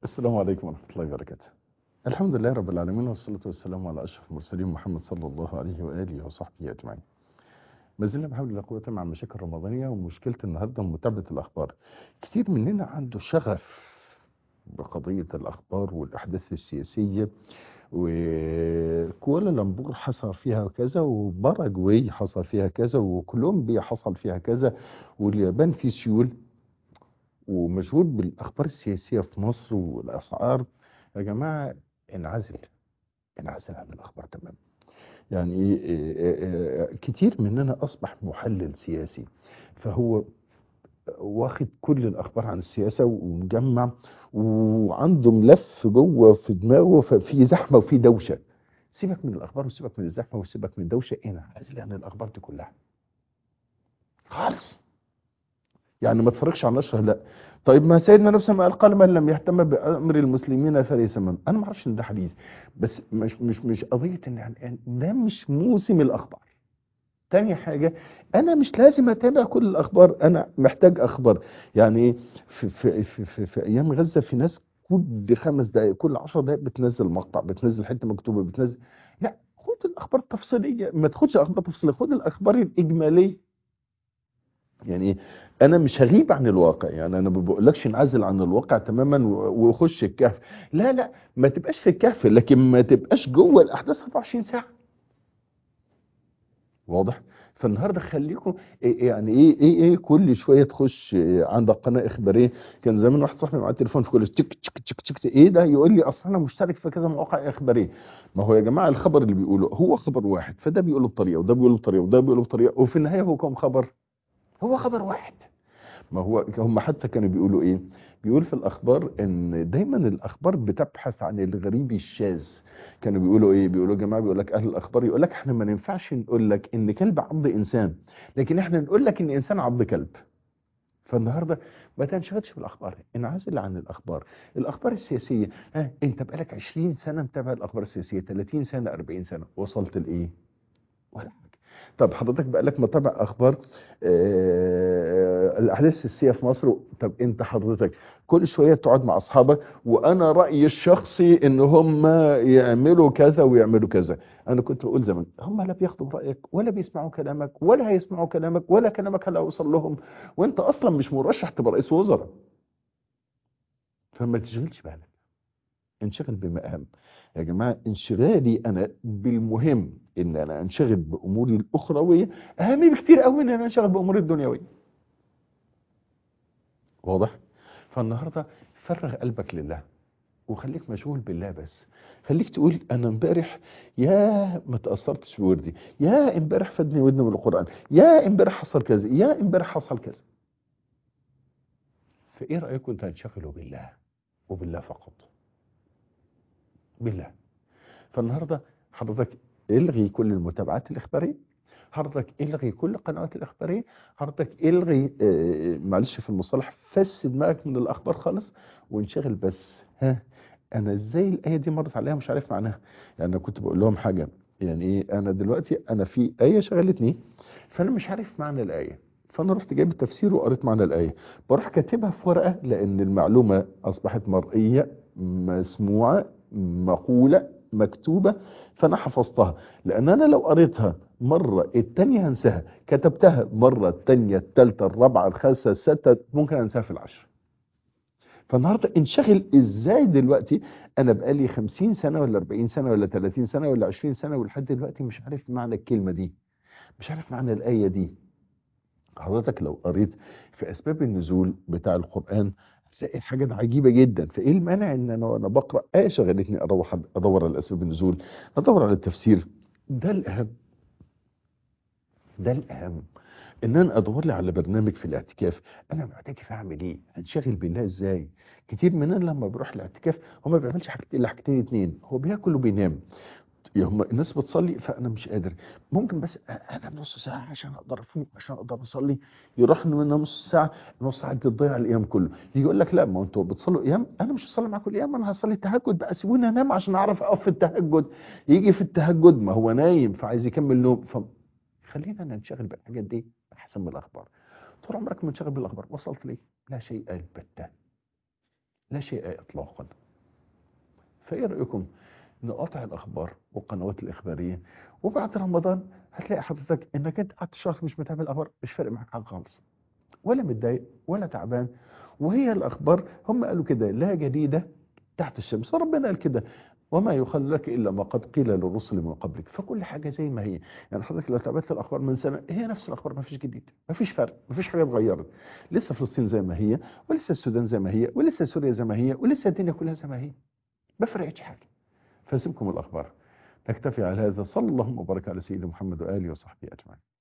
السلام عليكم ورحمة الله وبركاته الحمد لله رب العالمين والصلاة والسلام على أشرف المرسلين محمد صلى الله عليه وآله وصحبه أجمعين ما زلنا بحول الله قوة مع المشاكل الرمضانية ومشكلة النهاردة متابعة الأخبار كتير مننا عنده شغف بقضية الأخبار والأحداث السياسية وكوالالمبور حصل فيها كذا وباراجواي حصل فيها كذا وكولومبيا حصل فيها كذا واليابان في سيول ومشغول بالاخبار السياسيه في مصر والاسعار يا جماعه انعزل انعزل عن الاخبار تماما يعني إيه- إيه- إيه- كتير مننا اصبح محلل سياسي فهو واخد كل الاخبار عن السياسه ومجمع وعنده ملف جوه في دماغه ففي زحمه وفي دوشه سيبك من الاخبار وسيبك من الزحمه وسيبك من الدوشه انعزل عن الاخبار دي كلها خالص يعني ما تفرجش على النشر لا طيب ما سيدنا نفسه ما قال قال من لم يهتم بامر المسلمين فليس من انا ما اعرفش ان ده حديث بس مش مش مش قضيه ان يعني ده مش موسم الاخبار تاني حاجة أنا مش لازم أتابع كل الأخبار أنا محتاج أخبار يعني إيه في, في, في, في, في أيام غزة في ناس كل خمس دقايق كل عشر دقايق بتنزل مقطع بتنزل حتة مكتوبة بتنزل لا خد الأخبار التفصيلية ما تاخدش الأخبار التفصيلية خد الأخبار الإجمالية يعني إيه؟ انا مش هغيب عن الواقع يعني انا ما بقولكش انعزل عن الواقع تماما و- وخش الكهف لا لا ما تبقاش في الكهف لكن ما تبقاش جوه الاحداث 24 ساعه واضح فالنهارده خليكم إيه- يعني ايه ايه ايه كل شويه تخش إيه عندك قناه اخباريه كان زمان واحد صاحبي معاه التليفون في كل تك تك تك تك ايه ده يقول لي اصل انا مشترك في كذا مواقع اخباريه ما هو يا جماعه الخبر اللي بيقوله هو خبر واحد فده بيقوله بطريقه وده بيقوله بطريقه وده بيقوله بطريقه وفي النهايه هو كم خبر هو خبر واحد ما هو هم حتى كانوا بيقولوا ايه بيقول في الاخبار ان دايما الاخبار بتبحث عن الغريب الشاذ كانوا بيقولوا ايه بيقولوا يا جماعه بيقول لك اهل الاخبار يقول لك احنا ما ينفعش نقول لك ان كلب عض انسان لكن احنا نقول لك ان انسان عض كلب فالنهارده ما تنشغلش بالاخبار انعزل عن الاخبار الاخبار السياسيه ها انت بقالك 20 سنه متابع الاخبار السياسيه 30 سنه 40 سنه وصلت لايه ولا حاجه طب حضرتك بقالك متابع اخبار آه الاحداث السياسيه في مصر طب انت حضرتك كل شويه تقعد مع اصحابك وانا رايي الشخصي ان هم يعملوا كذا ويعملوا كذا انا كنت بقول زمان هم لا بياخدوا برايك ولا بيسمعوا كلامك ولا هيسمعوا كلامك ولا كلامك هلا يوصل لهم وانت اصلا مش مرشح تبقى رئيس وزراء فما تشغلش بالك انشغل بما اهم يا جماعه انشغالي انا بالمهم ان انا انشغل باموري الاخرويه اهم بكتير قوي من ان انا انشغل باموري الدنيويه واضح فالنهارده فرغ قلبك لله وخليك مشغول بالله بس خليك تقول انا امبارح يا ما تاثرتش بوردي يا امبارح فادني ودني من القران يا امبارح حصل كذا يا امبارح حصل كذا فايه رايكم تنشغلوا بالله وبالله فقط بالله فالنهارده حضرتك الغي كل المتابعات الاخباريه حضرتك الغي كل القنوات الاخباريه حضرتك الغي آه، معلش في المصطلح فس دماغك من الاخبار خالص وانشغل بس ها انا ازاي الايه دي مرت عليها مش عارف معناها يعني انا كنت بقول لهم حاجه يعني ايه انا دلوقتي انا في ايه شغلتني فانا مش عارف معنى الايه فانا رحت جايب التفسير وقريت معنى الايه بروح كاتبها في ورقه لان المعلومه اصبحت مرئيه مسموعه مقوله مكتوبه فانا حفظتها لان انا لو قريتها مره التانية هنساها كتبتها مره التانية التالتة الرابعه الخامسه السادسه ممكن انساها في العشر فالنهارده انشغل ازاي دلوقتي انا بقالي 50 سنه ولا 40 سنه ولا 30 سنه ولا 20 سنه ولحد دلوقتي مش عارف معنى الكلمه دي مش عارف معنى الايه دي حضرتك لو قريت في اسباب النزول بتاع القران هتلاقي حاجات عجيبه جدا فايه المانع ان انا وانا بقرا ايه شغلتني اروح ادور على اسباب النزول ادور على التفسير ده الاهم ده الاهم ان انا ادور لي على برنامج في الاعتكاف انا معتكف اعمل ايه انشغل بالله ازاي كتير مننا لما بيروح الاعتكاف هو ما بيعملش حاجتين الا حاجتين اتنين هو بياكل وبينام يا هم الناس بتصلي فانا مش قادر ممكن بس انا نص ساعه عشان اقدر افوق عشان اقدر اصلي يروح من نص ساعه نص ساعه دي تضيع الايام كله يجي يقول لك لا ما انتوا بتصلوا ايام انا مش هصلي معاكم الايام انا هصلي التهجد بقى سيبوني انام عشان اعرف اقف في التهجد يجي في التهجد ما هو نايم فعايز يكمل نوم ف خلينا ننشغل بالحاجات دي احسن من الاخبار طول عمرك منشغل بالاخبار وصلت ليه لا شيء البته لا شيء اطلاقا فايه رايكم نقاطع الاخبار والقنوات الاخباريه وبعد رمضان هتلاقي حضرتك انك انت قعدت شهر مش متابع الاخبار مش فارق معاك حاجه خالص ولا متضايق ولا تعبان وهي الاخبار هم قالوا كده لا جديده تحت الشمس وربنا قال كده وما يقال لك الا ما قد قيل للرسل من قبلك فكل حاجه زي ما هي يعني حضرتك لو تابعت الاخبار من سنه هي نفس الاخبار ما فيش جديد ما فيش فرق ما فيش حاجه اتغيرت لسه فلسطين زي ما هي ولسه السودان زي ما هي ولسه سوريا زي ما هي ولسه الدنيا كلها زي ما هي ما فرقتش حاجه فسيبكم الاخبار نكتفي على هذا صلى الله وبارك على سيدنا محمد واله وصحبه اجمعين